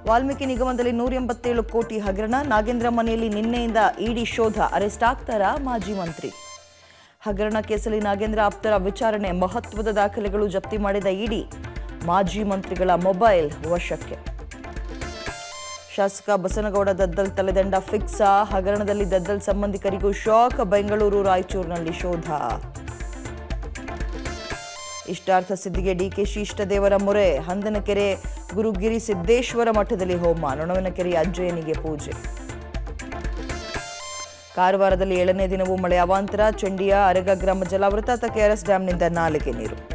ವಾಲ್ಮೀಕಿ ನಿಗಮದಲ್ಲಿ ನೂರ ಎಂಬತ್ತೇಳು ಕೋಟಿ ಹಗರಣ ನಾಗೇಂದ್ರ ಮನೆಯಲ್ಲಿ ನಿನ್ನೆಯಿಂದ ಇಡಿ ಶೋಧ ಅರೆಸ್ಟ್ ಆಗ್ತಾರಾ ಮಾಜಿ ಮಂತ್ರಿ ಹಗರಣ ಕೇಸಲ್ಲಿ ನಾಗೇಂದ್ರ ಆಪ್ತರ ವಿಚಾರಣೆ ಮಹತ್ವದ ದಾಖಲೆಗಳು ಜಪ್ತಿ ಮಾಡಿದ ಇಡಿ ಮಾಜಿ ಮಂತ್ರಿಗಳ ಮೊಬೈಲ್ ವಶಕ್ಕೆ ಶಾಸಕ ಬಸನಗೌಡ ದದ್ದಲ್ ತಲೆದಂಡ ಫಿಕ್ಸ ಹಗರಣದಲ್ಲಿ ದದ್ದಲ್ ಸಂಬಂಧಿಕರಿಗೂ ಶಾಕ್ ಬೆಂಗಳೂರು ರಾಯಚೂರಿನಲ್ಲಿ ಶೋಧ ಇಷ್ಟಾರ್ಥ ಸಿದ್ಧಿಗೆ ಡಿಕೆಶಿ ಇಷ್ಟದೇವರ ಮೊರೆ ಹಂದನಕೆರೆ ಗುರುಗಿರಿ ಸಿದ್ದೇಶ್ವರ ಮಠದಲ್ಲಿ ಹೋಮ ನೊಣವನಕೆರೆಯ ಅಜ್ಜಯ್ಯನಿಗೆ ಪೂಜೆ ಕಾರವಾರದಲ್ಲಿ ಏಳನೇ ದಿನವೂ ಮಳೆ ಅವಾಂತರ ಚಂಡಿಯ ಅರಗ ಗ್ರಾಮ ಜಲಾವೃತ ಕೆಆರ್ಎಸ್ ಡ್ಯಾಂನಿಂದ ನಾಲೆಗೆ ನೀರು